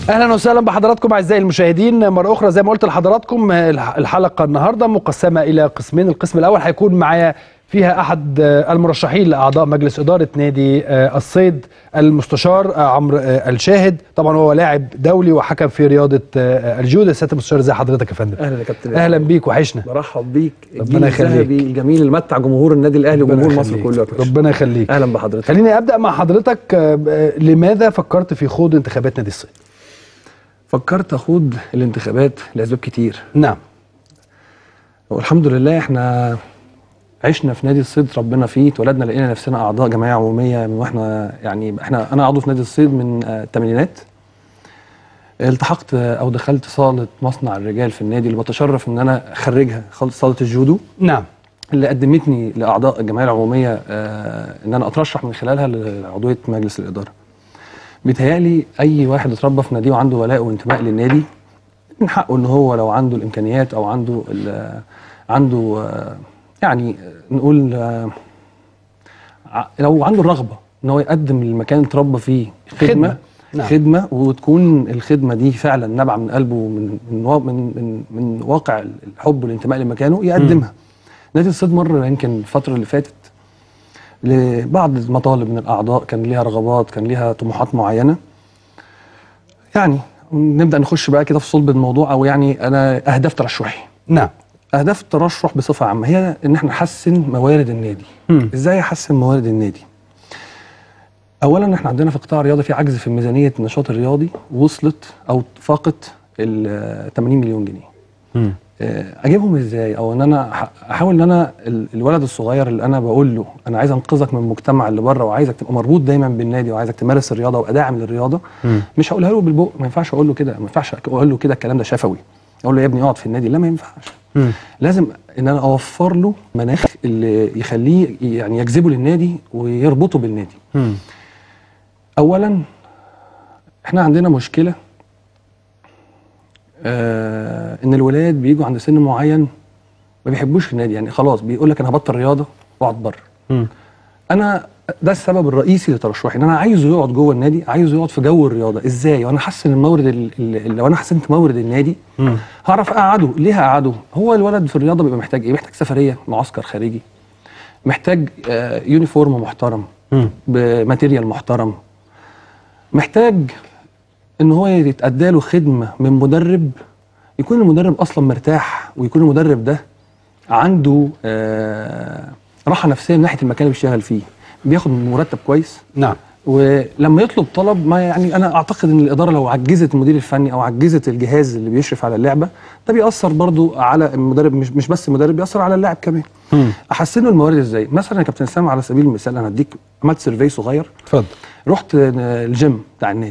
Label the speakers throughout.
Speaker 1: اهلا وسهلا بحضراتكم اعزائي المشاهدين مره اخرى زي ما قلت لحضراتكم الح- الحلقه النهارده مقسمه الى قسمين القسم الاول هيكون معايا فيها احد آه، المرشحين لاعضاء مجلس اداره نادي آه، الصيد المستشار آه، عمرو آه، الشاهد طبعا هو لاعب دولي وحكم في رياضه آه، الجودة سياده المستشار ازي حضرتك يا فندم
Speaker 2: اهلا يا كابتن
Speaker 1: اهلا بيك وحشنا
Speaker 2: برحب بيك
Speaker 1: ربنا
Speaker 2: الجيل
Speaker 1: يخليك.
Speaker 2: الذهبي الجميل اللي متع جمهور النادي الاهلي
Speaker 1: ربنا
Speaker 2: وجمهور مصر
Speaker 1: يخليك.
Speaker 2: كله يا باشا.
Speaker 1: ربنا يخليك
Speaker 2: اهلا بحضرتك
Speaker 1: خليني ابدا مع حضرتك آه، آه، لماذا فكرت في خوض انتخابات نادي الصيد
Speaker 2: فكرت اخوض الانتخابات لاسباب كتير
Speaker 1: نعم
Speaker 2: والحمد لله احنا عشنا في نادي الصيد ربنا فيه اتولدنا لقينا نفسنا اعضاء جمعيه عموميه من واحنا يعني احنا انا عضو في نادي الصيد من آه، الثمانينات التحقت آه، او دخلت صاله مصنع الرجال في النادي اللي بتشرف ان انا خريجها خالص صاله الجودو
Speaker 1: نعم
Speaker 2: اللي قدمتني لاعضاء الجمعيه العموميه آه، ان انا اترشح من خلالها لعضويه مجلس الاداره. بيتهيألي اي واحد اتربى في ناديه وعنده ولاء وانتماء للنادي من حقه ان هو لو عنده الامكانيات او عنده ال- عنده آه، يعني نقول آه، ع- لو عنده الرغبه ان هو يقدم المكان اللي اتربى فيه
Speaker 1: خدمة.
Speaker 2: خدمه
Speaker 1: نعم.
Speaker 2: خدمه وتكون الخدمه دي فعلا نابعه من قلبه من من وا- من من, من واقع الحب والانتماء لمكانه يقدمها. نادي الصيد مر يمكن الفتره اللي فاتت لبعض المطالب من الاعضاء كان ليها رغبات كان ليها طموحات معينه يعني نبدا نخش بقى كده في صلب الموضوع او يعني انا اهداف ترشحي
Speaker 1: نعم
Speaker 2: اهداف الترشح بصفه عامه هي ان احنا نحسن موارد النادي
Speaker 1: مم.
Speaker 2: ازاي احسن موارد النادي اولا احنا عندنا في قطاع الرياضه في عجز في ميزانيه النشاط الرياضي وصلت او فاقت ال 80 مليون جنيه
Speaker 1: مم.
Speaker 2: آه، اجيبهم ازاي او ان انا أح- احاول ان انا ال- الولد الصغير اللي انا بقول له انا عايز انقذك من المجتمع اللي بره وعايزك تبقى مربوط دايما بالنادي وعايزك تمارس الرياضه وابقى داعم للرياضه
Speaker 1: مم.
Speaker 2: مش هقولها له بالبق ما ينفعش اقول له كده ما ينفعش اقول له كده الكلام ده شفوي اقول له يا ابني اقعد في النادي لا ما ينفعش
Speaker 1: مم.
Speaker 2: لازم ان انا اوفر له مناخ اللي يخليه يعني يجذبه للنادي ويربطه بالنادي
Speaker 1: مم.
Speaker 2: اولا احنا عندنا مشكله آه ان الولاد بيجوا عند سن معين ما بيحبوش النادي يعني خلاص بيقول لك انا هبطل رياضه واقعد بره
Speaker 1: مم.
Speaker 2: انا ده السبب الرئيسي لترشحي ان انا عايزه يقعد جوه النادي عايزه يقعد في جو الرياضه ازاي وانا احسن المورد ال- ال- لو انا حسنت مورد النادي
Speaker 1: مم.
Speaker 2: هعرف اقعده ليه هقعده هو الولد في الرياضه بيبقى محتاج ايه محتاج سفريه معسكر خارجي محتاج آه يونيفورم محترم
Speaker 1: مم.
Speaker 2: بماتيريال محترم محتاج ان هو يتأدى له خدمه من مدرب يكون المدرب اصلا مرتاح ويكون المدرب ده عنده آه راحه نفسيه من ناحيه المكان اللي بيشتغل فيه بياخد مرتب كويس
Speaker 1: نعم
Speaker 2: ولما يطلب طلب ما يعني انا اعتقد ان الاداره لو عجزت المدير الفني او عجزت الجهاز اللي بيشرف على اللعبه ده بيأثر برضو على المدرب مش مش بس المدرب بيأثر على اللاعب كمان
Speaker 1: مم.
Speaker 2: احسن له الموارد ازاي مثلا يا كابتن اسامه على سبيل المثال انا هديك عملت سيرفي صغير
Speaker 1: اتفضل
Speaker 2: رحت الجيم بتاع النادي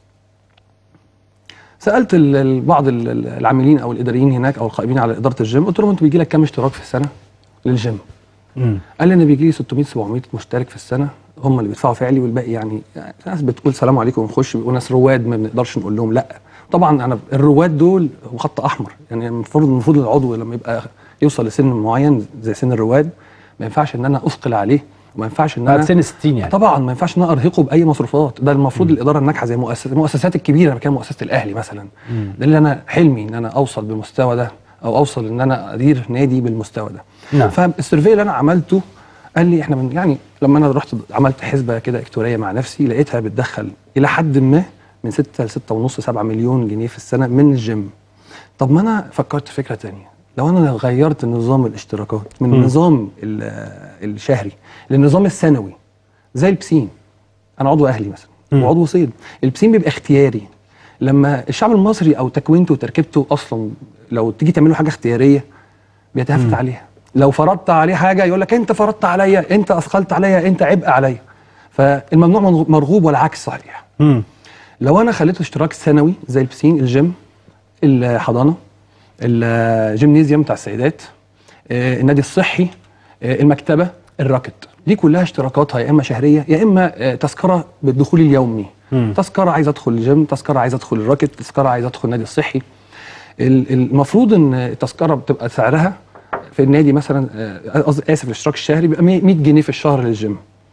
Speaker 2: سالت ال- ال- بعض ال- ال- العاملين او الاداريين هناك او القائمين على اداره الجيم قلت لهم انتوا بيجي لك كام اشتراك في السنه للجيم
Speaker 1: مم.
Speaker 2: قال لي انا بيجي لي 600 700 مشترك في السنه هم اللي بيدفعوا فعلي والباقي يعني, يعني ناس بتقول سلام عليكم ونخش وناس رواد ما بنقدرش نقول لهم لا طبعا انا الرواد دول هو خط احمر يعني المفروض المفروض العضو لما يبقى يوصل لسن معين زي سن الرواد ما ينفعش ان انا اثقل عليه وما ينفعش ان
Speaker 1: بعد
Speaker 2: انا
Speaker 1: سن 60 يعني
Speaker 2: طبعا ما ينفعش ان انا ارهقه باي مصروفات ده المفروض الاداره الناجحه زي مؤسسات المؤسسات الكبيره انا بتكلم مؤسسه الاهلي مثلا ده اللي انا حلمي ان انا اوصل بالمستوى ده او اوصل ان انا ادير نادي بالمستوى ده
Speaker 1: نعم.
Speaker 2: فالسيرفي اللي انا عملته قال لي احنا من يعني لما انا رحت عملت حسبه كده اكتوريه مع نفسي لقيتها بتدخل الى حد ما من 6 ل 6 ونص 7 مليون جنيه في السنه من الجيم طب ما انا فكرت فكره تانية لو انا غيرت نظام الاشتراكات من النظام ال- الشهري للنظام السنوي زي البسين انا عضو اهلي مثلا
Speaker 1: مم.
Speaker 2: وعضو صيد البسين بيبقى اختياري لما الشعب المصري او تكوينته وتركيبته اصلا لو تيجي تعمل له حاجه اختياريه بيتهافت عليها لو فرضت عليه حاجه يقول لك انت فرضت عليا انت اثقلت عليا انت عبء عليا فالممنوع مرغوب والعكس صحيح
Speaker 1: مم.
Speaker 2: لو انا خليته اشتراك سنوي زي البسين الجيم الحضانه الجيمنيزيوم بتاع السيدات آه، النادي الصحي آه، المكتبه الراكت دي كلها اشتراكاتها يا اما شهريه يا اما آه، تذكره بالدخول اليومي
Speaker 1: مم.
Speaker 2: تذكره عايز ادخل الجيم تذكره عايز ادخل الراكت تذكره عايز ادخل النادي الصحي ال- المفروض ان التذكره بتبقى سعرها في النادي مثلا آه، قصدي اسف الاشتراك الشهري بيبقى 100 جنيه في الشهر للجيم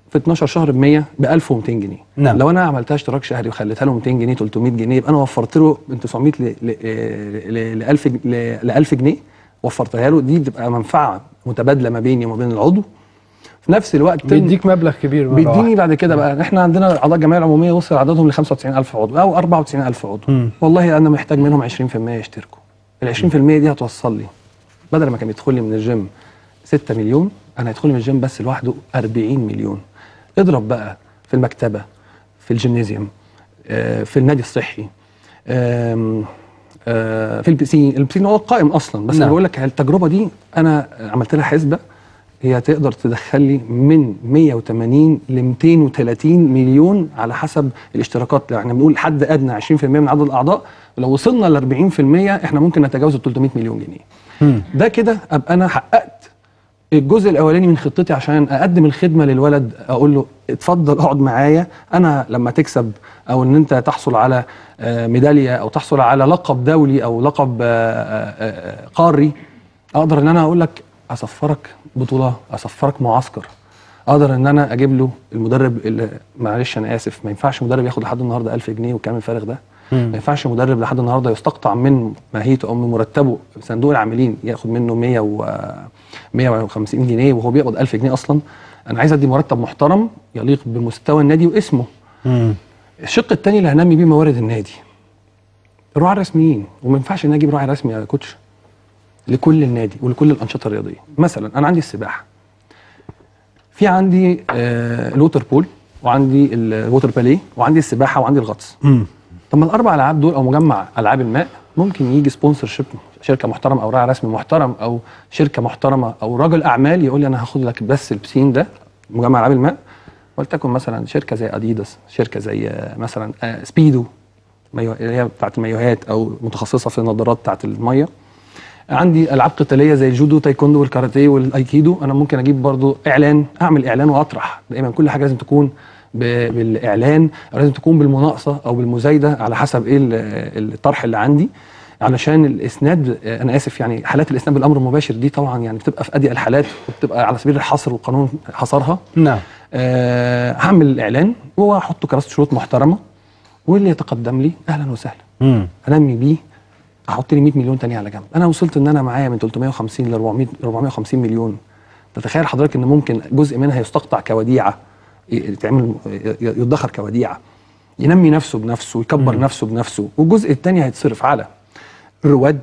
Speaker 2: في 12 شهر ب 100 ب 1200 جنيه
Speaker 1: نعم.
Speaker 2: لو انا عملتها اشتراك شهري وخليتها له 200 جنيه 300 جنيه يبقى انا وفرت له من 900 ل ل 1000 ل 1000 جنيه وفرتها له دي بتبقى منفعه متبادله ما بيني وما بين العضو في نفس الوقت
Speaker 1: بيديك مبلغ كبير مرة
Speaker 2: بيديني
Speaker 1: واحدة.
Speaker 2: بعد كده بقى احنا عندنا اعضاء الجمعيه العموميه وصل عددهم ل 95000 عضو او 94000 عضو
Speaker 1: مم.
Speaker 2: والله انا محتاج منهم 20% يشتركوا ال 20% دي هتوصل لي بدل ما كان يدخل لي من الجيم 6 مليون انا هيدخل لي من الجيم بس لوحده 40 مليون اضرب بقى في المكتبه في الجيمنازيوم آه، في النادي الصحي آم، آه، في البسين البسين هو القائم اصلا بس
Speaker 1: نعم.
Speaker 2: انا بقول لك التجربه دي انا عملت لها حسبه هي تقدر تدخل لي من 180 ل 230 مليون على حسب الاشتراكات يعني بنقول حد ادنى 20% من عدد الاعضاء ولو وصلنا ل 40% احنا ممكن نتجاوز ال 300 مليون جنيه
Speaker 1: مم.
Speaker 2: ده كده ابقى انا حققت الجزء الاولاني من خطتي عشان اقدم الخدمه للولد اقول له اتفضل اقعد معايا انا لما تكسب او ان انت تحصل على آه، ميداليه او تحصل على لقب دولي او لقب آه، آه، آه، قاري اقدر ان انا اقول لك اسفرك بطوله اسفرك معسكر اقدر ان انا اجيب له المدرب اللي معلش انا اسف ما ينفعش مدرب ياخد لحد النهارده 1000 جنيه والكلام الفارغ ده
Speaker 1: مم.
Speaker 2: ما ينفعش مدرب لحد النهارده يستقطع من ماهيته او من مرتبه صندوق العاملين ياخد منه 100 و 150 جنيه وهو بيقبض 1000 جنيه اصلا انا عايز ادي مرتب محترم يليق بمستوى النادي واسمه
Speaker 1: مم.
Speaker 2: الشق الثاني اللي هنمي بيه موارد النادي الرعاة الرسميين وما ينفعش ان أنا اجيب راعي رسمي يا كوتش لكل النادي ولكل الانشطه الرياضيه مثلا انا عندي السباحه في عندي آه الووتر بول وعندي الووتر باليه وعندي السباحه وعندي الغطس
Speaker 1: مم.
Speaker 2: طب ما الاربع العاب دول او مجمع العاب الماء ممكن يجي سبونسر شيب شركه محترمه او راعي رسمي محترم او شركه محترمه او رجل اعمال يقول لي انا هاخد لك بس البسين ده مجمع العاب الماء ولتكن مثلا شركه زي اديداس شركه زي آه، مثلا آه، سبيدو مايو اللي هي بتاعت المايوهات او متخصصه في النظارات بتاعت الميه عندي العاب قتاليه زي الجودو تايكوندو والكاراتيه والايكيدو انا ممكن اجيب برضو اعلان اعمل اعلان واطرح دايما كل حاجه لازم تكون ب- بالاعلان او لازم تكون بالمناقصه او بالمزايده على حسب ايه ال- الطرح اللي عندي علشان الاسناد آه، انا اسف يعني حالات الاسناد بالامر المباشر دي طبعا يعني بتبقى في اضيق الحالات وبتبقى على سبيل الحصر والقانون حصرها
Speaker 1: نعم
Speaker 2: أه هعمل الاعلان واحطه كراسه شروط محترمه واللي يتقدم لي اهلا وسهلا
Speaker 1: مم.
Speaker 2: انمي بيه احط لي 100 مليون تاني على جنب انا وصلت ان انا معايا من 350 ل 400 450 مليون تتخيل حضرتك ان ممكن جزء منها يستقطع كوديعه ي- يتعمل ي- يدخر كوديعه ينمي نفسه بنفسه ويكبر نفسه بنفسه والجزء الثاني هيتصرف على الرواد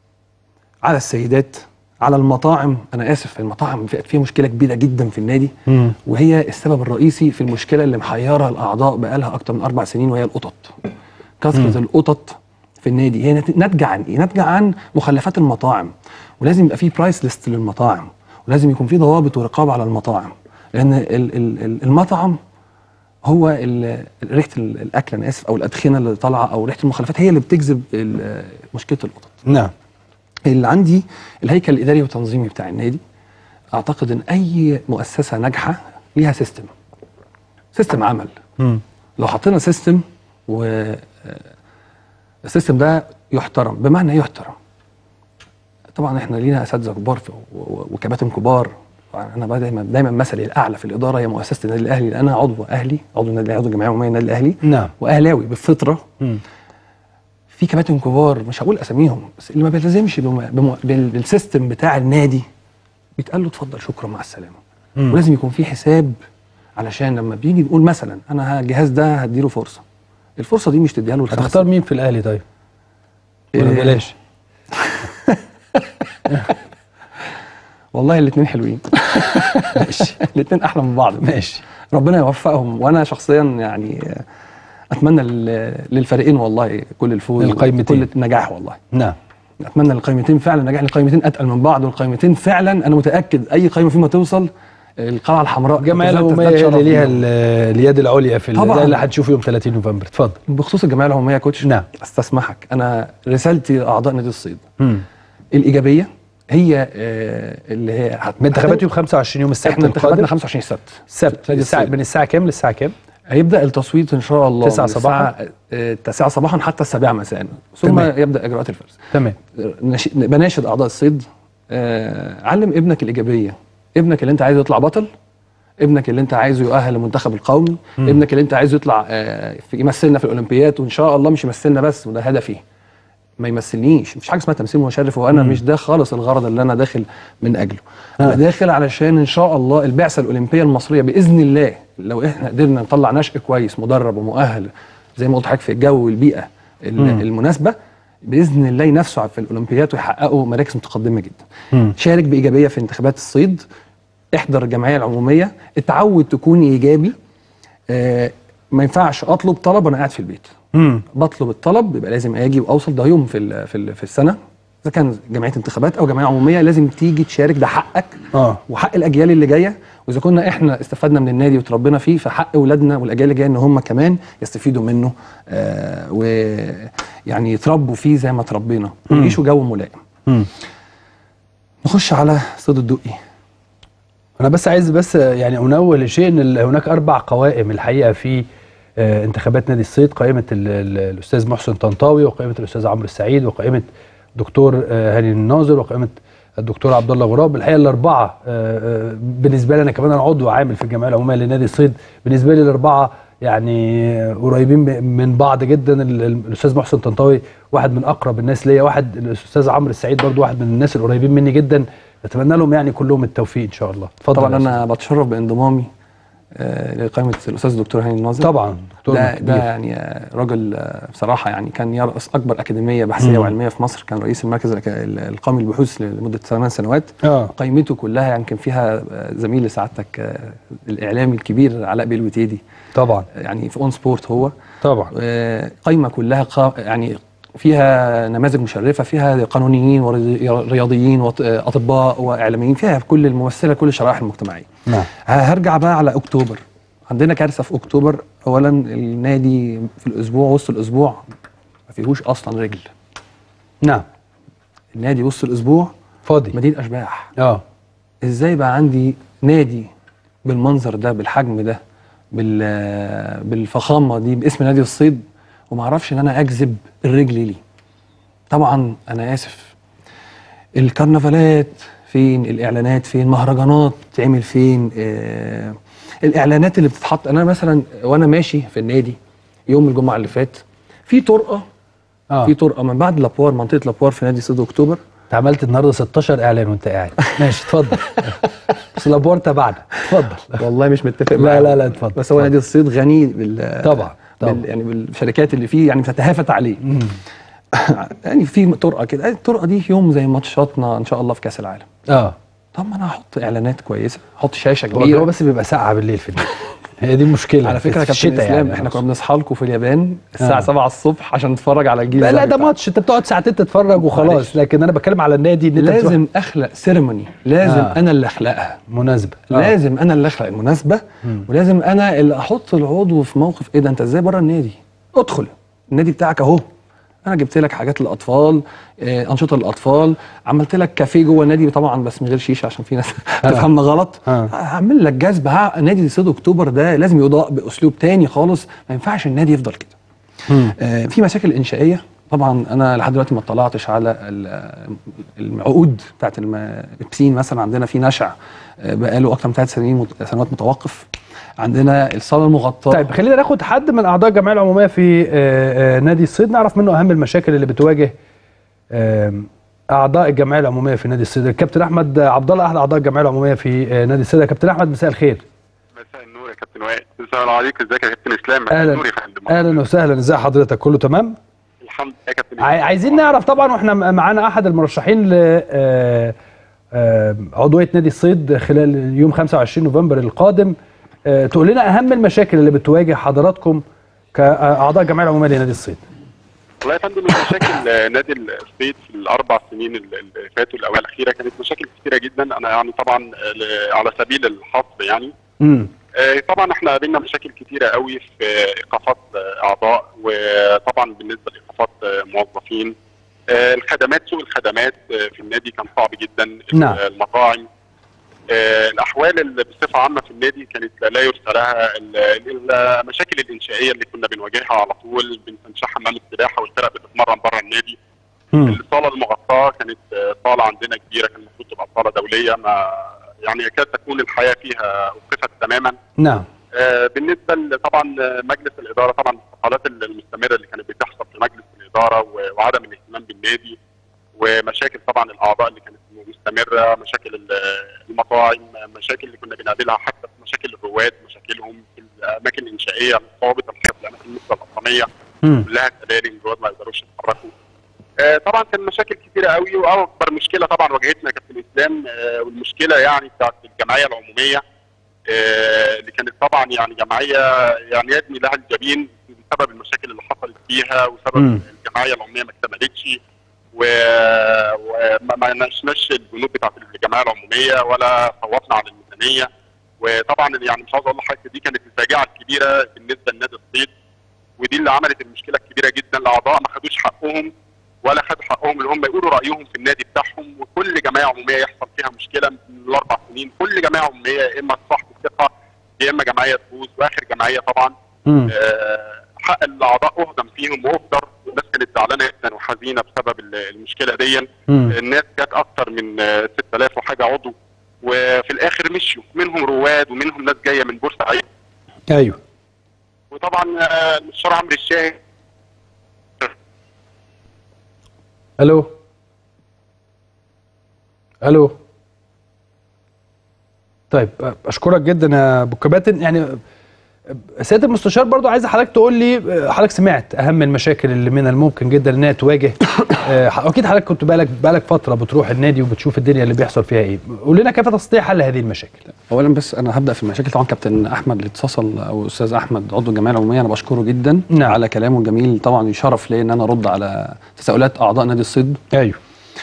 Speaker 2: على السيدات على المطاعم انا اسف المطاعم في- فيها مشكله كبيره جدا في النادي
Speaker 1: مم.
Speaker 2: وهي السبب الرئيسي في المشكله اللي محيره الاعضاء بقالها اكتر من اربع سنين وهي القطط كثره القطط في النادي هي نت- ناتجه عن ايه؟ ناتجه عن مخلفات المطاعم ولازم يبقى في برايس ليست للمطاعم ولازم يكون في ضوابط ورقابه على المطاعم لان ال- ال- ال- المطعم هو ال- ريحه ال- الاكل انا اسف او الادخنه اللي طالعه او ريحه المخلفات هي اللي بتجذب ال- مشكله القطط
Speaker 1: نعم
Speaker 2: اللي عندي الهيكل الاداري والتنظيمي بتاع النادي اعتقد ان اي مؤسسه ناجحه ليها سيستم سيستم عمل
Speaker 1: مم.
Speaker 2: لو حطينا سيستم و آه، السيستم ده يحترم بمعنى ايه يحترم طبعا احنا لينا اساتذه كبار في- و- و- وكباتن كبار انا بقى دايما دايما مثلي الاعلى في الاداره هي مؤسسه النادي الاهلي لان انا عضو اهلي عضو النادي الاهلي عضو الجمعيه العموميه للنادي الاهلي
Speaker 1: نعم
Speaker 2: واهلاوي بالفطره
Speaker 1: مم.
Speaker 2: في كباتن كبار مش هقول اساميهم بس اللي ما بيلتزمش بم- بم- بال- بالسيستم بتاع النادي بيتقال له اتفضل شكرا مع السلامه
Speaker 1: مم.
Speaker 2: ولازم يكون في حساب علشان لما بيجي نقول مثلا انا الجهاز ده هديله فرصه الفرصه دي مش تديها له الخمس
Speaker 1: هتختار مين في الاهلي طيب؟ ولا
Speaker 2: إيه،
Speaker 1: بلاش
Speaker 2: والله الاثنين حلوين
Speaker 1: ماشي
Speaker 2: الاثنين احلى من بعض
Speaker 1: ماشي
Speaker 2: ربنا يوفقهم وانا شخصيا يعني آه، اتمنى لل- للفريقين والله كل الفوز
Speaker 1: للقايمتين.
Speaker 2: كل النجاح والله
Speaker 1: نعم
Speaker 2: اتمنى القائمتين فعلا نجاح القائمتين اتقل من بعض والقائمتين فعلا انا متاكد اي قائمه فيما توصل القلعه الحمراء
Speaker 1: الجمعيه
Speaker 2: تزداد-
Speaker 1: العموميه
Speaker 2: تزداد
Speaker 1: اللي ليها
Speaker 2: شرف
Speaker 1: ال- اليد العليا في
Speaker 2: طبعاً.
Speaker 1: ده اللي هنشوفه يوم 30 نوفمبر اتفضل
Speaker 2: بخصوص الجمعيه العموميه يا كوتش
Speaker 1: نعم.
Speaker 2: استسمحك انا رسالتي لاعضاء نادي الصيد
Speaker 1: مم.
Speaker 2: الايجابيه هي آه، اللي هي هت-
Speaker 1: من انتخابات يوم 25 يوم السبت
Speaker 2: احنا انتخاباتنا
Speaker 1: القادم
Speaker 2: 25 سبت
Speaker 1: السبت
Speaker 2: نادي
Speaker 1: الساعة
Speaker 2: الصيد.
Speaker 1: من الساعة كام للساعة كام؟
Speaker 2: هيبدا التصويت ان شاء الله
Speaker 1: 9
Speaker 2: من
Speaker 1: صباحاً؟
Speaker 2: الساعة، آه، 9 صباحا حتى السابعة مساء ثم
Speaker 1: تمام.
Speaker 2: يبدا اجراءات الفرز
Speaker 1: تمام
Speaker 2: نش- بناشد اعضاء الصيد آه، علم ابنك الايجابيه ابنك اللي انت عايز يطلع بطل ابنك اللي انت عايزه يؤهل المنتخب القومي ابنك اللي انت عايزه يطلع آه، في يمثلنا في الاولمبياد وان شاء الله مش يمثلنا بس وده هدفي ما يمثلنيش مفيش حاجه اسمها تمثيل مشرف وانا مش ده خالص الغرض اللي انا داخل من اجله انا داخل علشان ان شاء الله البعثه الاولمبيه المصريه باذن الله لو احنا قدرنا نطلع نشء كويس مدرب ومؤهل زي ما قلت لحضرتك في الجو والبيئه ال- المناسبه باذن الله ينافسوا في الاولمبياد ويحققوا مراكز متقدمه جدا شارك بايجابيه في انتخابات الصيد احضر الجمعيه العموميه اتعود تكون ايجابي آه ما ينفعش اطلب طلب وانا قاعد في البيت
Speaker 1: مم.
Speaker 2: بطلب الطلب يبقى لازم اجي واوصل ده يوم في ال في, ال في السنه اذا كان جمعيه انتخابات او جمعيه عموميه لازم تيجي تشارك ده حقك
Speaker 1: اه
Speaker 2: وحق الاجيال اللي جايه واذا كنا احنا استفدنا من النادي وتربينا فيه فحق اولادنا والاجيال اللي جايه ان هم كمان يستفيدوا منه آه ويعني يتربوا فيه زي ما تربينا ويعيشوا جو ملائم
Speaker 1: مم.
Speaker 2: نخش على صيد الدقي
Speaker 1: انا بس عايز بس يعني انوه لشيء ان ال- هناك اربع قوائم الحقيقه في آه، انتخابات نادي الصيد قائمه ال- ال- الاستاذ محسن طنطاوي وقائمه الاستاذ عمرو السعيد وقائمه دكتور آه، هاني الناظر وقائمه الدكتور عبد الله غراب الحقيقه الاربعه آه، آه، بالنسبه لي انا كمان انا عضو عامل في الجمعيه العموميه لنادي الصيد بالنسبه لي الاربعه يعني آه، قريبين ب- من بعض جدا ال- ال- الاستاذ محسن طنطاوي واحد من اقرب الناس ليا واحد الاستاذ عمرو السعيد برضو واحد من الناس القريبين مني جدا اتمنى لهم يعني كلهم التوفيق ان شاء الله اتفضل
Speaker 2: طبعا
Speaker 1: يا أستاذ.
Speaker 2: انا بتشرف بانضمامي آه لقائمه الاستاذ الدكتور هاني الناظر
Speaker 1: طبعا دكتور
Speaker 2: ده,
Speaker 1: كبير.
Speaker 2: ده يعني آه، راجل آه، بصراحه يعني كان يرأس اكبر اكاديميه بحثيه
Speaker 1: مم.
Speaker 2: وعلميه في مصر كان رئيس المركز الأك- القومي للبحوث لمده ثمان سنوات
Speaker 1: اه
Speaker 2: قائمته كلها يعني كان فيها آه، زميل لسعادتك آه، الاعلامي الكبير علاء بيه الوتيدي
Speaker 1: طبعا
Speaker 2: يعني في اون سبورت هو
Speaker 1: طبعا
Speaker 2: آه، قايمه كلها قا- يعني فيها نماذج مشرفه فيها قانونيين ورياضيين واطباء واعلاميين فيها كل الممثله كل الشرائح المجتمعيه
Speaker 1: نعم
Speaker 2: هرجع بقى على اكتوبر عندنا كارثه في اكتوبر اولا النادي في الاسبوع وسط الاسبوع ما فيهوش اصلا رجل
Speaker 1: نعم
Speaker 2: النادي وسط الاسبوع
Speaker 1: فاضي
Speaker 2: مدينه اشباح
Speaker 1: اه
Speaker 2: ازاي بقى عندي نادي بالمنظر ده بالحجم ده بال بالفخامه دي باسم نادي الصيد وما اعرفش ان انا اجذب الرجل ليه طبعا انا اسف الكرنفالات فين الاعلانات فين مهرجانات تعمل فين آه الاعلانات اللي بتتحط انا مثلا وانا ماشي في النادي يوم الجمعه اللي فات في طرقه
Speaker 1: اه
Speaker 2: في طرقه من بعد لابوار منطقه لابوار في نادي صيد اكتوبر
Speaker 1: انت عملت النهارده 16 اعلان وانت قاعد ماشي اتفضل بس الابوار تبعنا اتفضل
Speaker 2: والله مش متفق
Speaker 1: لا
Speaker 2: معاهم.
Speaker 1: لا لا اتفضل
Speaker 2: بس هو نادي الصيد غني بال
Speaker 1: طبعا طبعا
Speaker 2: بال يعني بالشركات اللي فيه يعني بتتهافت عليه
Speaker 1: مم.
Speaker 2: يعني في طرقه كده الطرقه دي يوم زي ماتشاتنا ان شاء الله في كاس العالم
Speaker 1: اه
Speaker 2: طب ما انا احط اعلانات كويسه احط شاشه
Speaker 1: هو الجو
Speaker 2: كبيره
Speaker 1: بس بيبقى ساعه بالليل في الليل هي دي المشكله
Speaker 2: على فكره
Speaker 1: في
Speaker 2: يا كابتن
Speaker 1: الشتاء
Speaker 2: اسلام
Speaker 1: يعني
Speaker 2: احنا كنا بنصحى لكم في اليابان الساعه
Speaker 1: آه.
Speaker 2: 7 الصبح عشان نتفرج على الجيل
Speaker 1: لا لا
Speaker 2: الذهبي
Speaker 1: ده ماتش انت بتقعد ساعتين تتفرج وخلاص
Speaker 2: معلش.
Speaker 1: لكن انا بتكلم على النادي ان انت بتروح-
Speaker 2: لازم اخلق سيرموني لازم
Speaker 1: آه.
Speaker 2: انا اللي اخلقها
Speaker 1: مناسبه آه.
Speaker 2: لازم انا اللي اخلق المناسبه
Speaker 1: مم.
Speaker 2: ولازم انا اللي احط العضو في موقف ايه ده انت ازاي بره النادي ادخل النادي بتاعك اهو انا جبت لك حاجات للاطفال آه، انشطه للاطفال عملت لك كافيه جوه النادي طبعا بس من غير شيشه عشان في ناس هتفهمنا غلط
Speaker 1: آه.
Speaker 2: هعمل لك جذب ها- نادي صيد اكتوبر ده لازم يضاء باسلوب تاني خالص ما ينفعش النادي يفضل كده
Speaker 1: مم.
Speaker 2: آه، في مشاكل انشائيه طبعا انا لحد دلوقتي ما اطلعتش على ال- العقود بتاعت الم- البسين مثلا عندنا في نشع آه، بقاله اكتر من ثلاث سنين مت- سنوات متوقف عندنا الصاله المغطاه
Speaker 1: طيب خلينا ناخد حد من اعضاء الجمعيه العموميه في آه، آه، نادي الصيد نعرف منه اهم المشاكل اللي بتواجه آم، اعضاء الجمعيه العموميه في نادي الصيد الكابتن احمد عبد الله احد اعضاء الجمعيه العموميه في آه، نادي الصيد يا كابتن احمد مساء الخير
Speaker 3: مساء النور يا كابتن وائل السلام عليكم ازيك يا كابتن اسلام مساء
Speaker 1: اهلا
Speaker 3: النور يا فندم
Speaker 1: اهلا وسهلا ازي حضرتك كله تمام
Speaker 3: الحمد لله يا كابتن
Speaker 1: عاي- عايزين نعرف طبعا واحنا م- معانا احد المرشحين ل آه، آه، عضويه نادي الصيد خلال يوم 25 نوفمبر القادم آه، تقول لنا اهم المشاكل اللي بتواجه حضراتكم كاعضاء الجمعيه العموميه لنادي الصيد
Speaker 3: والله يا فندم المشاكل آه، نادي الصيد في الاربع سنين اللي اللي فاتوا الاوائل الاخيره كانت مشاكل كثيره جدا انا يعني طبعا آه، ل- على سبيل الحصر يعني
Speaker 1: امم
Speaker 3: آه، طبعا احنا قابلنا مشاكل كتيره قوي في ايقافات آه، اعضاء وطبعا بالنسبه لايقافات آه، موظفين آه، الخدمات سوق الخدمات آه، في النادي كان صعب جدا
Speaker 1: نعم.
Speaker 3: المطاعم آه، الاحوال اللي بصفه عامه في النادي كانت لا يرثى لها ال- ال- المشاكل الانشائيه اللي كنا بنواجهها على طول بنشاح حمام السباحه والفرق بتتمرن بره النادي الصاله المغطاه كانت آه، صاله عندنا كبيره كان المفروض تبقى صاله دوليه ما يعني يكاد تكون الحياه فيها وقفت تماما
Speaker 1: نعم
Speaker 3: آه، بالنسبه ل- طبعا آه، مجلس الاداره طبعا الحالات المستمره اللي كانت بتحصل في مجلس الاداره و- وعدم الاهتمام بالنادي ومشاكل طبعا الاعضاء اللي كانت مستمره مشاكل ال- المطاعم مشاكل اللي كنا بنقابلها حتى في مشاكل الرواد مشاكلهم في الاماكن الانشائيه المرتبطه بحفظ الاماكن مثل القطاميه
Speaker 1: مم.
Speaker 3: كلها سلالم الرواد ما يقدروش يتحركوا آه، طبعا كان مشاكل كتيره قوي واكبر مشكله طبعا واجهتنا كانت في الاسلام آه، والمشكله يعني بتاعت الجمعيه العموميه آه، اللي كانت طبعا يعني جمعيه يعني يدني لها الجبين بسبب المشاكل اللي حصلت فيها وسبب
Speaker 1: مم.
Speaker 3: الجمعيه العموميه ما اكتملتش و- وما ما ناقشناش البنود بتاعت الجمعيه العموميه ولا صوتنا على الميزانيه وطبعا يعني مش عاوز اقول لحضرتك دي كانت الفاجعه الكبيره بالنسبه لنادي الصيد ودي اللي عملت المشكله الكبيره جدا الاعضاء ما خدوش حقهم ولا خدوا حقهم اللي هم يقولوا رايهم في النادي بتاعهم وكل جمعيه عموميه يحصل فيها مشكله من الاربع سنين كل جمعيه عموميه يا اما صاحب الثقه يا اما جمعيه تفوز واخر جمعيه طبعا
Speaker 1: مم.
Speaker 3: آه، حق الاعضاء اهدم فيهم واهدر والناس كانت زعلانه جدا وحزينه بسبب ال- المشكله دي
Speaker 1: مم.
Speaker 3: الناس كانت اكتر من آه، 6000 وحاجه عضو وفي الاخر مشيوا منهم رواد ومنهم ناس جايه من بورسعيد
Speaker 1: ايوه
Speaker 3: وطبعا آه، المستشار عمرو الشاهد
Speaker 1: الو الو طيب اشكرك جدا يا ابو كباتن يعني سياده المستشار برضو عايز حضرتك تقول لي حضرتك سمعت اهم المشاكل اللي من الممكن جدا انها تواجه آه، اكيد حضرتك كنت بالك بالك فتره بتروح النادي وبتشوف الدنيا اللي بيحصل فيها ايه قول لنا كيف تستطيع حل هذه المشاكل
Speaker 2: اولا بس انا هبدا في المشاكل طبعا كابتن احمد اللي اتصل او استاذ احمد عضو الجمعيه العموميه انا بشكره جدا
Speaker 1: نعم.
Speaker 2: على كلامه الجميل طبعا يشرف لي ان انا ارد على تساؤلات اعضاء نادي الصيد
Speaker 1: ايوه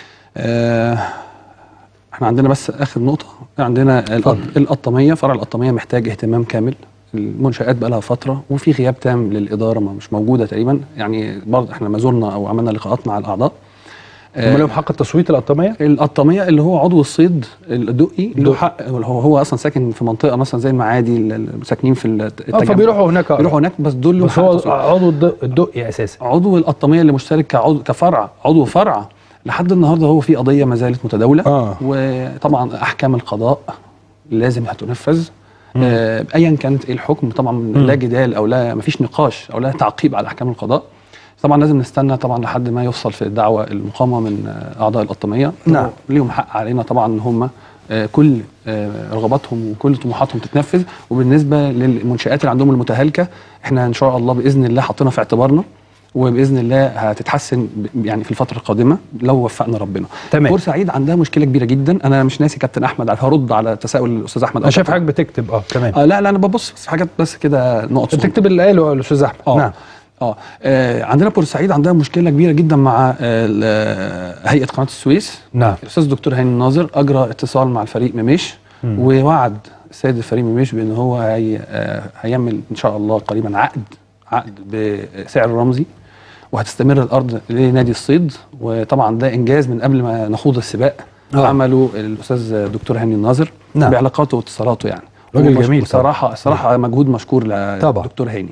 Speaker 2: آه، احنا عندنا بس اخر نقطه عندنا القط- القطاميه فرع القطاميه محتاج اهتمام كامل المنشات بقى لها فتره وفي غياب تام للاداره ما مش موجوده تقريبا يعني برضه احنا لما زرنا او عملنا لقاءات مع الاعضاء
Speaker 1: هم لهم حق التصويت القطاميه
Speaker 2: القطاميه اللي هو عضو الصيد الدقي له
Speaker 1: الدقي.
Speaker 2: حق هو هو اصلا ساكن في منطقه مثلا زي المعادي اللي ساكنين في الت-
Speaker 1: اه
Speaker 2: التجمع.
Speaker 1: فبيروحوا هناك آه.
Speaker 2: بيروحوا هناك بس دول لهم
Speaker 1: بس
Speaker 2: حق
Speaker 1: هو
Speaker 2: تصويت.
Speaker 1: عضو الد- الدقي اساسا
Speaker 2: عضو القطاميه اللي مشترك كعضو كفرع عضو فرع لحد النهارده هو في قضيه ما زالت متداوله
Speaker 1: آه.
Speaker 2: وطبعا احكام القضاء لازم هتنفذ آه ايا كانت ايه الحكم طبعا لا جدال او لا ما فيش نقاش او لا تعقيب على احكام القضاء طبعا لازم نستنى طبعا لحد ما يفصل في الدعوه المقامه من آه، اعضاء القطاميه
Speaker 1: نعم.
Speaker 2: ليهم حق علينا طبعا ان هم آه، كل آه، رغباتهم وكل طموحاتهم تتنفذ وبالنسبه للمنشات اللي عندهم المتهالكه احنا ان شاء الله باذن الله حاطينها في اعتبارنا وباذن الله هتتحسن ب- يعني في الفتره القادمه لو وفقنا ربنا.
Speaker 1: تمام.
Speaker 2: بورسعيد عندها مشكله كبيره جدا انا مش ناسي كابتن احمد هرد على تساؤل الاستاذ احمد
Speaker 1: انا شايف حضرتك بتكتب اه تمام
Speaker 2: آه لا لا انا ببص بس في حاجات بس كده نقط صغيرة.
Speaker 1: بتكتب اللي قاله الاستاذ احمد
Speaker 2: اه
Speaker 1: نعم
Speaker 2: اه آه، عندنا بورسعيد عندها مشكله كبيره جدا مع آه، ال- آه، هيئه قناه السويس
Speaker 1: نعم
Speaker 2: الاستاذ الدكتور هاني الناظر اجرى اتصال مع الفريق مميش ووعد السيد الفريق مميش بان هو هي آه، هيعمل ان شاء الله قريبا عقد عقد بسعر رمزي وهتستمر الارض لنادي الصيد وطبعا ده انجاز من قبل ما نخوض السباق
Speaker 1: آه.
Speaker 2: عمله الاستاذ الدكتور هاني الناظر
Speaker 1: نعم.
Speaker 2: بعلاقاته واتصالاته يعني
Speaker 1: راجل
Speaker 2: ومش-
Speaker 1: جميل
Speaker 2: بصراحه صراحه مجهود مشكور
Speaker 1: طبعا.
Speaker 2: للدكتور هاني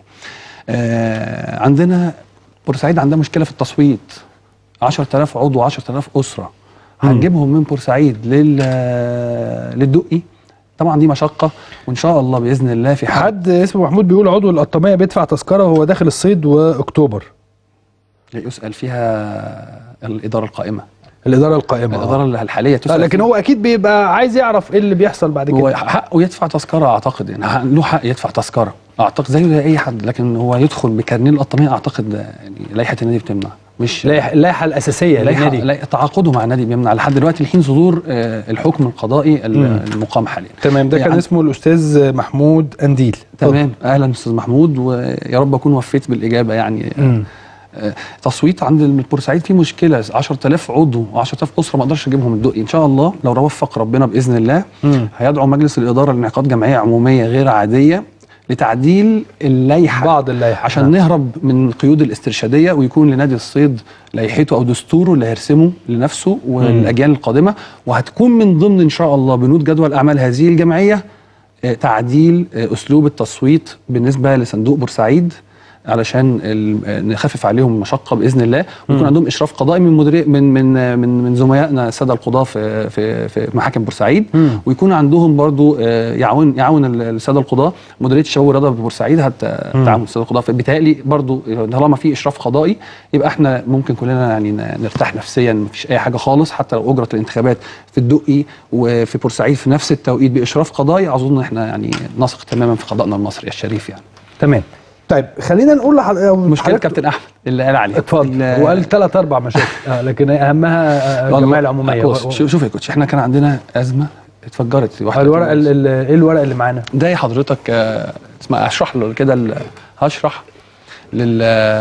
Speaker 2: آه عندنا بورسعيد عندها مشكله في التصويت 10000 عضو 10000 اسره هنجيبهم من بورسعيد لل للدقي طبعا دي مشقه وان شاء الله باذن الله في حد
Speaker 1: حد اسمه محمود بيقول عضو القطاميه بيدفع تذكره وهو داخل الصيد واكتوبر
Speaker 2: يسال فيها الاداره القائمه
Speaker 1: الاداره القائمه
Speaker 2: الاداره
Speaker 1: آه.
Speaker 2: الحاليه
Speaker 1: لا
Speaker 2: تسال
Speaker 1: لكن هو اكيد بيبقى عايز يعرف ايه اللي بيحصل بعد
Speaker 2: هو
Speaker 1: كده
Speaker 2: حقه يدفع تذكره اعتقد يعني ح- له حق يدفع تذكره اعتقد زيه زي اي حد لكن هو يدخل بكارنيه القطاميه اعتقد يعني لائحه النادي بتمنع مش
Speaker 1: اللائحة اللائحة الاساسيه
Speaker 2: لائحه
Speaker 1: للنادي
Speaker 2: لا- تعاقده مع النادي بيمنع لحد دلوقتي لحين صدور آه، الحكم القضائي ال-
Speaker 1: مم.
Speaker 2: المقام حاليا
Speaker 1: تمام ده كان
Speaker 2: يعني-
Speaker 1: اسمه الاستاذ محمود انديل
Speaker 2: تمام اهلا استاذ محمود ويا رب اكون وفيت بالاجابه يعني
Speaker 1: مم.
Speaker 2: آه، تصويت عند البورسعيد في مشكله 10000 عضو و10000 اسره ما اقدرش اجيبهم الدقي ان شاء الله لو وفق ربنا باذن الله
Speaker 1: مم.
Speaker 2: هيدعو مجلس الاداره لانعقاد جمعيه عموميه غير عاديه لتعديل اللائحه
Speaker 1: بعض اللائحة
Speaker 2: عشان
Speaker 1: نعم.
Speaker 2: نهرب من قيود الاسترشاديه ويكون لنادي الصيد لائحته او دستوره اللي هيرسمه لنفسه والاجيال القادمه وهتكون من ضمن ان شاء الله بنود جدول اعمال هذه الجمعيه آه، تعديل آه، اسلوب التصويت بالنسبه لصندوق بورسعيد علشان ال- نخفف عليهم المشقه باذن الله ويكون عندهم اشراف قضائي من مدير من من من من زملائنا الساده القضاه في في في محاكم بورسعيد
Speaker 1: مم.
Speaker 2: ويكون عندهم برضو آه، يعاون يعاون ال- الساده القضاه مديريه الشباب والرياضه ببورسعيد هتعاون الساده القضاه فبالتالي برضو طالما في اشراف قضائي يبقى احنا ممكن كلنا يعني ن- نرتاح نفسيا مفيش اي حاجه خالص حتى لو اجرت الانتخابات في الدقي وفي بورسعيد في نفس التوقيت باشراف قضائي اظن احنا يعني نثق تماما في قضائنا المصري الشريف يعني
Speaker 1: تمام طيب خلينا نقول لحض- أو
Speaker 2: مشكله
Speaker 1: حضرتك-
Speaker 2: كابتن احمد اللي قال عليها
Speaker 1: اتفضل
Speaker 2: ال-
Speaker 1: وقال ثلاث اربع مشاكل آه لكن اهمها آه،
Speaker 2: والله
Speaker 1: الجمعيه العموميه
Speaker 2: بص،
Speaker 1: و-
Speaker 2: شوف شوف يا كوتش احنا كان عندنا ازمه اتفجرت
Speaker 1: آه،
Speaker 2: واحده
Speaker 1: الورقه ال- ال- ايه الورقه اللي معانا؟
Speaker 2: ده يا حضرتك آه، اسمع اشرح له كده ال- هشرح لل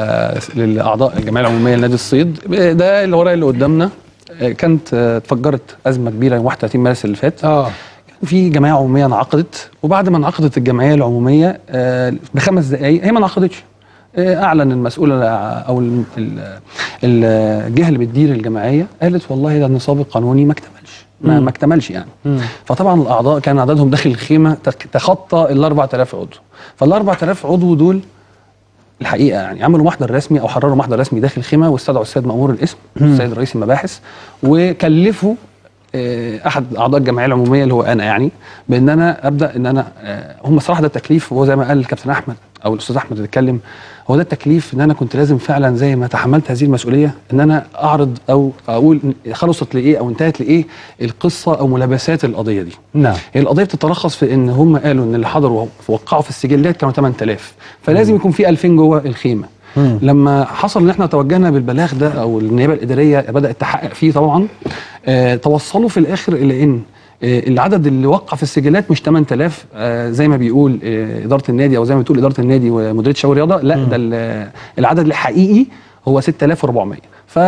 Speaker 2: للاعضاء الجمعيه العموميه لنادي الصيد ده الورق اللي قدامنا آه، كانت آه، اتفجرت ازمه كبيره يوم 31 مارس اللي فات
Speaker 1: اه
Speaker 2: كان في جمعيه عموميه انعقدت وبعد ما انعقدت الجمعيه العموميه آه، بخمس دقائق هي ما انعقدتش آه، اعلن المسؤول او ال- ال- الجهه اللي بتدير الجمعيه قالت والله ده النصاب القانوني ما اكتملش ما,
Speaker 1: مم.
Speaker 2: ما اكتملش يعني
Speaker 1: مم.
Speaker 2: فطبعا الاعضاء كان عددهم داخل الخيمه تك- تخطى ال 4000 عضو فال 4000 عضو دول الحقيقه يعني عملوا محضر رسمي او حرروا محضر رسمي داخل الخيمه واستدعوا السيد مامور الاسم السيد رئيس المباحث وكلفوا آه، احد اعضاء الجمعيه العموميه اللي هو انا يعني بان انا ابدا ان انا آه، هم صراحه ده التكليف وهو زي ما قال الكابتن احمد او الاستاذ احمد اللي اتكلم هو ده التكليف ان انا كنت لازم فعلا زي ما تحملت هذه المسؤوليه ان انا اعرض او اقول إن خلصت لايه او انتهت لايه القصه او ملابسات القضيه دي
Speaker 1: نعم
Speaker 2: هي القضيه بتتلخص في ان هم قالوا ان اللي حضروا وقعوا في السجلات كانوا 8000 فلازم يكون في 2000 جوه الخيمه
Speaker 1: مم.
Speaker 2: لما حصل ان احنا توجهنا بالبلاغ ده او النيابه الاداريه بدات تحقق فيه طبعا آه توصلوا في الاخر الى ان آه العدد اللي وقع في السجلات مش 8000 آه زي ما بيقول آه اداره النادي او زي ما بتقول اداره النادي ومديريه شباب الرياضه لا ده ال- العدد الحقيقي هو 6400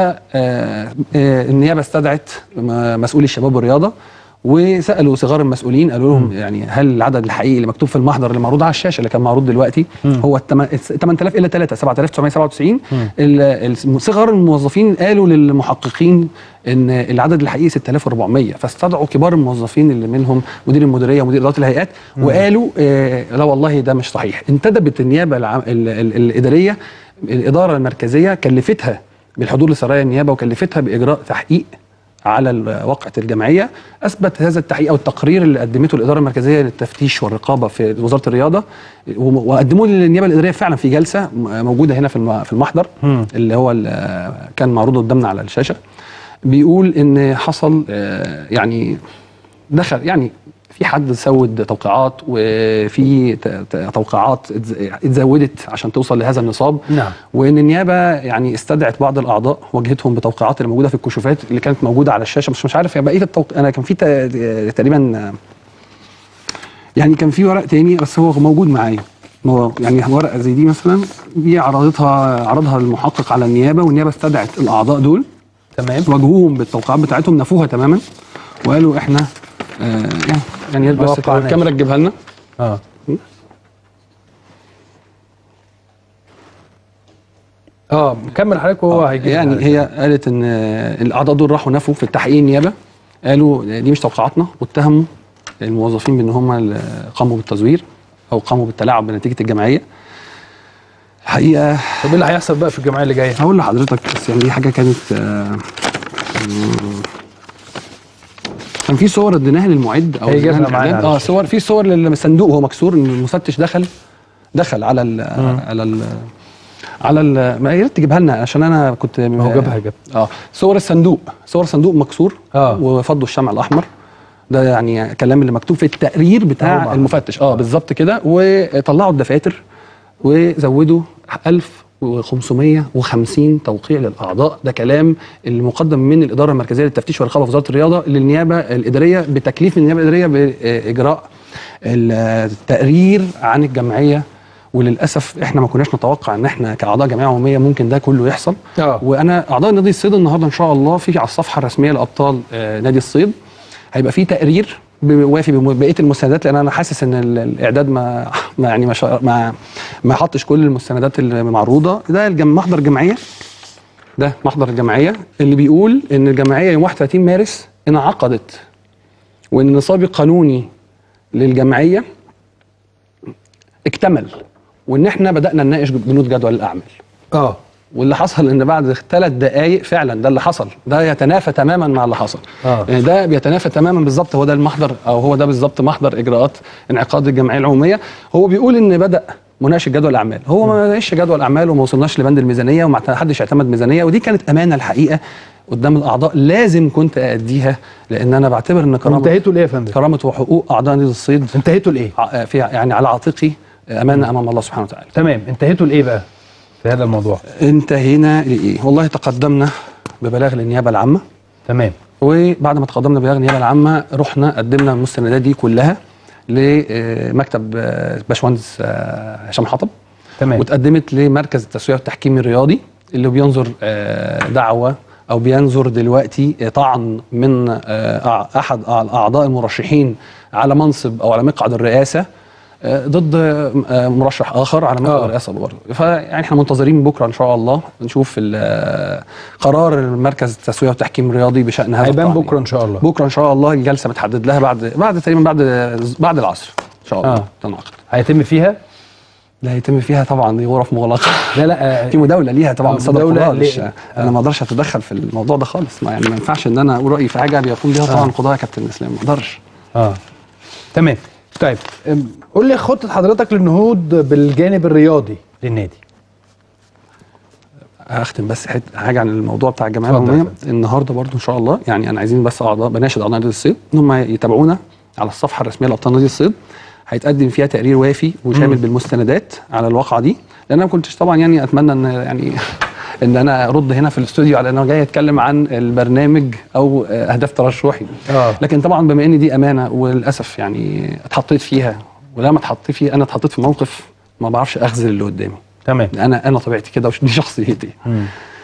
Speaker 2: فالنيابه استدعت م- مسؤولي الشباب والرياضه وسالوا صغار المسؤولين قالوا لهم يعني هل العدد الحقيقي اللي مكتوب في المحضر اللي معروض على الشاشه اللي كان معروض دلوقتي هو التم- 8000 الا 3 7997 ال- ال- صغار الموظفين قالوا للمحققين ان العدد الحقيقي 6400 فاستدعوا كبار الموظفين اللي منهم مدير المديريه ومدير اداره الهيئات وقالوا آه لا والله ده مش صحيح انتدبت النيابه العام ال- ال- الاداريه الاداره المركزيه كلفتها بالحضور لسرايا النيابه وكلفتها باجراء تحقيق على ال- واقعة الجمعية أثبت هذا التحقيق أو التقرير اللي قدمته الإدارة المركزية للتفتيش والرقابة في وزارة الرياضة وم- وقدموه للنيابة الإدارية فعلا في جلسة م- موجودة هنا في الم- في المحضر
Speaker 1: مم.
Speaker 2: اللي هو ال- كان معروض قدامنا على الشاشة بيقول إن حصل آه، يعني دخل يعني في حد سود توقيعات وفي ت- ت- توقيعات اتز- اتزودت عشان توصل لهذا النصاب
Speaker 1: نعم.
Speaker 2: وان النيابه يعني استدعت بعض الاعضاء واجهتهم بتوقيعات اللي موجوده في الكشوفات اللي كانت موجوده على الشاشه بس مش عارف يعني بقيه التوق... انا كان في ت- تقريبا يعني كان في ورق تاني بس هو موجود معايا ما هو يعني ورقه زي دي مثلا دي عرضتها عرضها المحقق على النيابه والنيابه استدعت الاعضاء دول
Speaker 1: تمام
Speaker 2: واجهوهم بالتوقيعات بتاعتهم نفوها تماما وقالوا احنا آه يعني يعني يا ريت
Speaker 1: ما
Speaker 2: بس
Speaker 1: وقعناش.
Speaker 2: الكاميرا تجيبها لنا
Speaker 1: اه اه كمل حضرتك وهو هيجي
Speaker 2: يعني هي قالت ان الاعضاء دول راحوا نفوا في التحقيق النيابه قالوا دي مش توقعاتنا واتهموا الموظفين بان هم اللي قاموا بالتزوير او قاموا بالتلاعب بنتيجه الجمعيه الحقيقه
Speaker 1: طب ايه اللي هيحصل بقى في الجمعيه اللي جايه؟
Speaker 2: هقول لحضرتك بس يعني دي حاجه كانت آه، مم، كان في صور اديناها للمعد او
Speaker 1: هي
Speaker 2: اديناها
Speaker 1: جابها معانا
Speaker 2: للإعداد.
Speaker 1: على
Speaker 2: اه
Speaker 1: الشاشة.
Speaker 2: صور في صور للصندوق هو مكسور ان المفتش دخل دخل على ال على ال على ال ما يا ريت تجيبها لنا عشان انا كنت
Speaker 1: ما هو جابها جاب
Speaker 2: اه صور الصندوق صور صندوق مكسور
Speaker 1: آه.
Speaker 2: وفضوا الشمع الاحمر ده يعني كلام اللي مكتوب في التقرير
Speaker 1: أهو
Speaker 2: بتاع
Speaker 1: معانا.
Speaker 2: المفتش اه بالظبط كده وطلعوا الدفاتر وزودوا 1550 توقيع للاعضاء ده كلام المقدم من الاداره المركزيه للتفتيش والرقابه في وزاره الرياضه للنيابه الاداريه بتكليف من النيابه الاداريه باجراء التقرير عن الجمعيه وللاسف احنا ما كناش نتوقع ان احنا كاعضاء جمعيه عموميه ممكن ده كله يحصل
Speaker 1: اه
Speaker 2: وانا اعضاء نادي الصيد النهارده ان شاء الله في على الصفحه الرسميه لابطال آه، نادي الصيد هيبقى في تقرير بيوافي ببقيه المستندات لان انا حاسس ان ال- الاعداد ما ما يعني ما شا- ما, ما حطش كل المستندات المعروضه ده الجم محضر الجمعيه ده محضر الجمعيه اللي بيقول ان الجمعيه يوم 31 مارس انعقدت وان النصاب القانوني للجمعيه اكتمل وان احنا بدانا نناقش بنود جدول الاعمال
Speaker 1: اه
Speaker 2: واللي حصل ان بعد ثلاث دقائق فعلا ده اللي حصل ده يتنافى تماما مع اللي حصل
Speaker 1: آه.
Speaker 2: يعني ده بيتنافى تماما بالظبط هو ده المحضر او هو ده بالظبط محضر اجراءات انعقاد الجمعيه العموميه هو بيقول ان بدا مناقشه جدول الاعمال هو ما ناقش جدول اعمال وما وصلناش لبند الميزانيه وما حدش اعتمد ميزانيه ودي كانت امانه الحقيقه قدام الاعضاء لازم كنت اديها لان انا بعتبر ان كرامه
Speaker 1: انتهيتوا لايه يا فندم؟
Speaker 2: كرامه وحقوق اعضاء نادي الصيد
Speaker 1: انتهيتوا لايه؟
Speaker 2: ع- في يعني على عاتقي امانه امام الله سبحانه وتعالى
Speaker 1: تمام انتهيتوا لايه بقى في هذا الموضوع؟
Speaker 2: انتهينا لايه والله تقدمنا ببلاغ للنيابه العامه
Speaker 1: تمام
Speaker 2: وبعد ما تقدمنا ببلاغ النيابه العامه رحنا قدمنا المستندات دي كلها لمكتب آه، باشمهندس آه، هشام حطب
Speaker 1: تمام
Speaker 2: واتقدمت لمركز التسويه والتحكيم الرياضي اللي بينظر آه، دعوه او بينظر دلوقتي آه، طعن من آه، أع- احد الاعضاء المرشحين على منصب او على مقعد الرئاسه آه، ضد آه، مرشح اخر على مقعد
Speaker 1: آه.
Speaker 2: الرئاسه برضه فيعني احنا منتظرين بكره ان شاء الله نشوف ال- آه، قرار المركز التسويه والتحكيم الرياضي بشان هذا
Speaker 1: هيبان
Speaker 2: الطعن.
Speaker 1: بكره ان شاء الله
Speaker 2: بكره ان شاء الله الجلسه متحدد لها بعد بعد تقريبا بعد بعد العصر ان شاء الله
Speaker 1: آه.
Speaker 2: تنعقد
Speaker 1: هيتم فيها؟
Speaker 2: لا هيتم فيها طبعا دي غرف مغلقه
Speaker 1: لا لا آه،
Speaker 2: في مداوله ليها طبعا
Speaker 1: آه،
Speaker 2: الساده
Speaker 1: مداولة
Speaker 2: القضاء مش
Speaker 1: ليه؟
Speaker 2: انا ما اقدرش اتدخل في الموضوع ده خالص ما يعني ما ينفعش ان انا اقول رايي في حاجه بيقوم بيها طبعا القضاء يا كابتن اسلام ما اقدرش
Speaker 1: اه تمام طيب أم، قول لي خطه حضرتك للنهوض بالجانب الرياضي للنادي
Speaker 2: هختم بس حت حاجه عن الموضوع بتاع الجمعيه
Speaker 1: اتفضل يا
Speaker 2: العموميه النهارده برضو ان شاء الله يعني انا عايزين بس اعضاء بناشد اعضاء نادي الصيد ان هم يتابعونا على الصفحه الرسميه لابطال نادي الصيد هيتقدم فيها تقرير وافي وشامل
Speaker 1: مم.
Speaker 2: بالمستندات على الواقعه دي لان انا ما كنتش طبعا يعني اتمنى ان يعني ان انا ارد هنا في الاستوديو على ان انا جاي اتكلم عن البرنامج او آه، اهداف ترشحي
Speaker 1: اه
Speaker 2: لكن طبعا بما ان دي امانه وللاسف يعني اتحطيت فيها ولما اتحطيت فيها انا اتحطيت في موقف ما بعرفش اخذل اللي قدامي
Speaker 1: تمام
Speaker 2: انا انا طبيعتي كده ودي شخصيتي
Speaker 1: مم.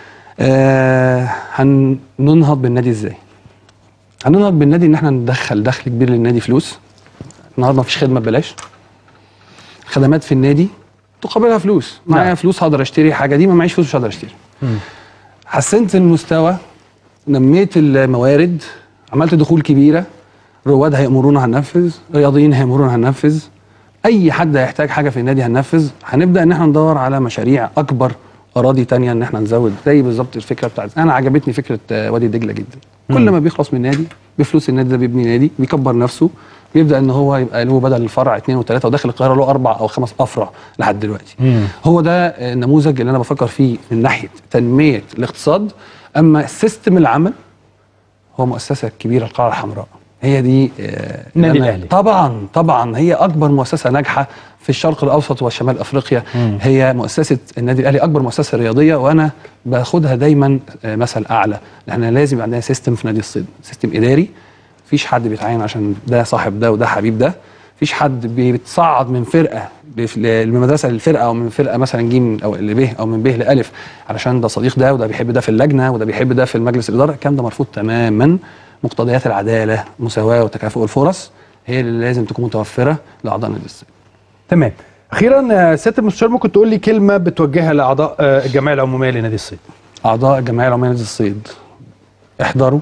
Speaker 2: آه هننهض بالنادي ازاي هننهض بالنادي ان احنا ندخل دخل كبير للنادي فلوس النهارده مفيش خدمه ببلاش خدمات في النادي تقابلها فلوس معايا
Speaker 1: نعم.
Speaker 2: فلوس هقدر اشتري حاجه دي ما معيش فلوس مش هقدر اشتري
Speaker 1: مم.
Speaker 2: حسنت المستوى نميت الموارد عملت دخول كبيره رواد هيأمرونا هننفذ رياضيين هيأمرونا هننفذ اي حد هيحتاج حاجه في النادي هننفذ هنبدا ان احنا ندور على مشاريع اكبر اراضي تانية ان احنا نزود زي بالظبط الفكره بتاعت انا عجبتني فكره آه، وادي دجله جدا كل
Speaker 1: مم.
Speaker 2: ما بيخلص من نادي بفلوس النادي ده بيبني نادي بيكبر نفسه بيبدا ان هو يبقى له بدل الفرع اثنين وثلاثه وداخل القاهره له اربع او خمس افرع لحد دلوقتي
Speaker 1: مم.
Speaker 2: هو ده آه، النموذج اللي انا بفكر فيه من ناحيه تنميه الاقتصاد اما سيستم العمل هو مؤسسه كبيره القاعه الحمراء هي دي آه،
Speaker 1: النادي
Speaker 2: اللي أنا-
Speaker 1: الأهلي.
Speaker 2: طبعا طبعا هي اكبر مؤسسه ناجحه في الشرق الاوسط وشمال افريقيا
Speaker 1: مم.
Speaker 2: هي مؤسسه النادي الاهلي اكبر مؤسسه رياضيه وانا باخدها دايما آه، مثل اعلى احنا لازم يبقى عندنا سيستم في نادي الصيد سيستم اداري مفيش حد بيتعين عشان ده صاحب ده وده حبيب ده مفيش حد بيتصعد من فرقه بف- ل- من مدرسه للفرقه او من فرقه مثلا جيم او ل ب او من ب لالف علشان ده صديق ده وده بيحب ده في اللجنه وده بيحب ده في المجلس الاداره الكلام ده مرفوض تماما مقتضيات العداله المساواه وتكافؤ الفرص هي اللي لازم تكون متوفره لاعضاء نادي الصيد
Speaker 1: تمام اخيرا آه، سياده المستشار ممكن تقول لي كلمه بتوجهها لاعضاء آه، الجمعيه العموميه لنادي الصيد
Speaker 2: اعضاء الجمعيه العموميه لنادي الصيد احضروا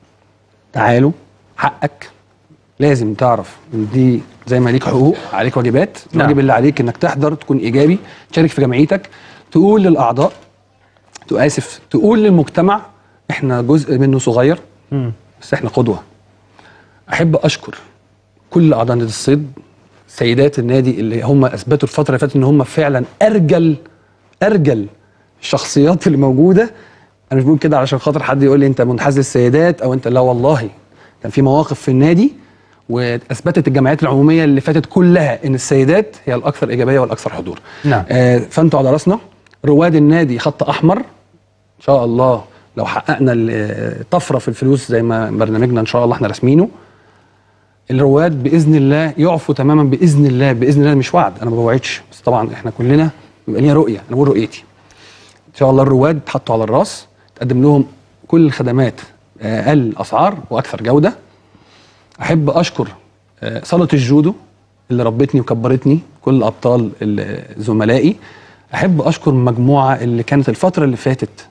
Speaker 2: تعالوا حقك لازم تعرف ان دي زي ما ليك حقوق عليك واجبات
Speaker 1: نعم.
Speaker 2: الواجب اللي عليك انك تحضر تكون ايجابي تشارك في جمعيتك تقول للاعضاء تؤسف تقول للمجتمع احنا جزء منه صغير
Speaker 1: مم.
Speaker 2: بس احنا قدوه احب اشكر كل اعضاء نادي الصيد سيدات النادي اللي هم اثبتوا الفتره اللي فاتت ان هم فعلا ارجل ارجل الشخصيات اللي موجوده انا مش بقول كده علشان خاطر حد يقول لي انت منحاز للسيدات او انت لا والله كان في مواقف في النادي واثبتت الجمعيات العموميه اللي فاتت كلها ان السيدات هي الاكثر ايجابيه والاكثر حضور
Speaker 1: نعم.
Speaker 2: آه فانتوا على راسنا رواد النادي خط احمر ان شاء الله لو حققنا الطفره في الفلوس زي ما برنامجنا ان شاء الله احنا راسمينه الرواد باذن الله يعفوا تماما باذن الله باذن الله مش وعد انا ما بوعدش بس طبعا احنا كلنا بيبقى لينا رؤيه انا بقول رؤيتي ان شاء الله الرواد يتحطوا على الراس تقدم لهم كل الخدمات اقل اسعار واكثر جوده احب اشكر آه، صاله الجودو اللي ربتني وكبرتني كل ابطال ال- زملائي احب اشكر مجموعه اللي كانت الفتره اللي فاتت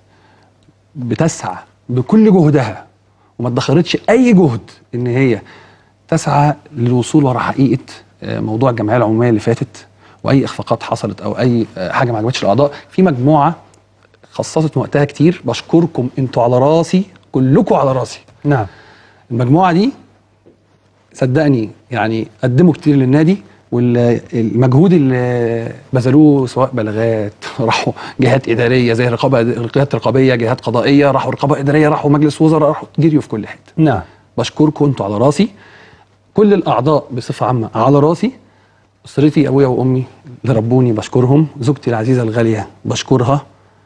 Speaker 2: بتسعى بكل جهدها وما ادخرتش اي جهد ان هي تسعى للوصول ورا حقيقه آه، موضوع الجمعيه العموميه اللي فاتت واي اخفاقات حصلت او اي آه، حاجه ما عجبتش الاعضاء في مجموعه خصصت من وقتها كتير بشكركم انتوا على راسي كلكم على راسي
Speaker 1: نعم
Speaker 2: المجموعه دي صدقني يعني قدموا كتير للنادي والمجهود اللي بذلوه سواء بلاغات راحوا جهات اداريه زي الرقابه الجهات الرقابيه جهات قضائيه راحوا رقابه اداريه راحوا مجلس وزراء راحوا جريوا في كل حته
Speaker 1: نعم
Speaker 2: بشكركم انتوا على راسي كل الاعضاء بصفه عامه على راسي اسرتي ابويا وامي اللي ربوني بشكرهم زوجتي العزيزه الغاليه بشكرها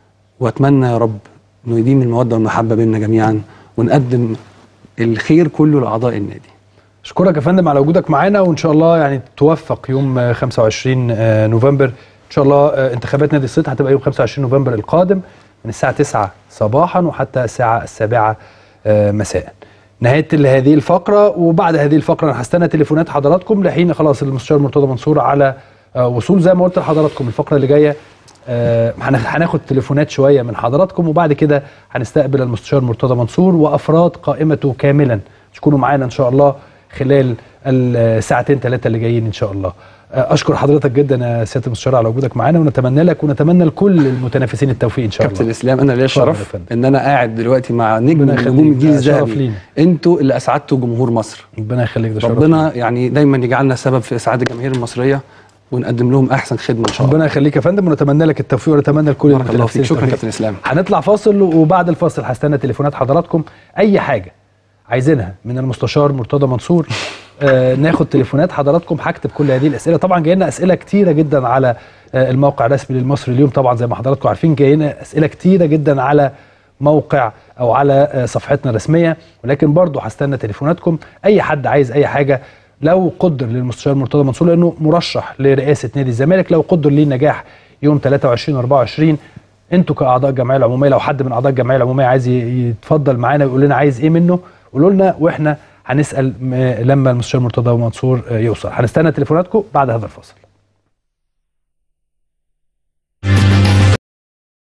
Speaker 2: واتمنى يا رب انه يديم الموده والمحبه بيننا جميعا ونقدم الخير كله لاعضاء النادي
Speaker 1: اشكرك يا فندم على وجودك معانا وان شاء الله يعني توفق يوم آه، 25 آه، نوفمبر ان شاء الله آه، انتخابات نادي الصيد هتبقى يوم 25 نوفمبر القادم من الساعه 9 صباحا وحتى الساعه السابعة آه، مساء نهايه هذه الفقره وبعد هذه الفقره انا هستنى تليفونات حضراتكم لحين خلاص المستشار مرتضى منصور على آه، وصول زي ما قلت لحضراتكم الفقره اللي جايه آه، هناخ- هناخد تليفونات شويه من حضراتكم وبعد كده هنستقبل المستشار مرتضى منصور وافراد قائمته كاملا تكونوا معانا ان شاء الله خلال الساعتين ثلاثه اللي جايين ان شاء الله آه، اشكر حضرتك جدا يا سياده المستشار على وجودك معانا ونتمنى لك ونتمنى لكل المنافسين التوفيق ان شاء
Speaker 2: كابتن
Speaker 1: الله
Speaker 2: اسلام انا ليا
Speaker 1: اتفضل يا
Speaker 2: الشرف
Speaker 1: فندم.
Speaker 2: ان انا قاعد دلوقتي مع نجم
Speaker 1: ربنا
Speaker 2: من
Speaker 1: يخليك،
Speaker 2: نجوم الجيل
Speaker 1: ده شرف
Speaker 2: الذهبي
Speaker 1: لينا.
Speaker 2: انتوا اللي اسعدتوا جمهور مصر
Speaker 1: ربنا يخليك ده شرف
Speaker 2: ربنا
Speaker 1: لينا.
Speaker 2: يعني دايما يجعلنا سبب في اسعاد الجماهير المصريه ونقدم لهم احسن خدمه ان شاء الله
Speaker 1: ربنا يخليك يا فندم ونتمنى لك التوفيق ونتمنى لكل
Speaker 2: بارك الله
Speaker 1: المتنافسين
Speaker 2: فيك شكرا
Speaker 1: التوفيق.
Speaker 2: كابتن اسلام
Speaker 1: هنطلع فاصل وبعد الفاصل هستنى تليفونات حضراتكم اي حاجه عايزينها من المستشار مرتضى منصور آه ناخد تليفونات حضراتكم هكتب كل هذه الاسئله طبعا جاي لنا اسئله كتيره جدا على آه الموقع الرسمي للمصري اليوم طبعا زي ما حضراتكم عارفين جاي لنا اسئله كتيره جدا على موقع او على آه صفحتنا الرسميه ولكن برضه هستنى تليفوناتكم اي حد عايز اي حاجه لو قدر للمستشار مرتضى منصور لانه مرشح لرئاسه نادي الزمالك لو قدر ليه النجاح يوم 23 24 انتوا كاعضاء الجمعيه العموميه لو حد من اعضاء الجمعيه العموميه عايز ي- يتفضل معانا ويقول لنا عايز ايه منه قولوا لنا واحنا هنسال م- لما المستشار مرتضى منصور آه، يوصل هنستنى تليفوناتكم بعد هذا الفاصل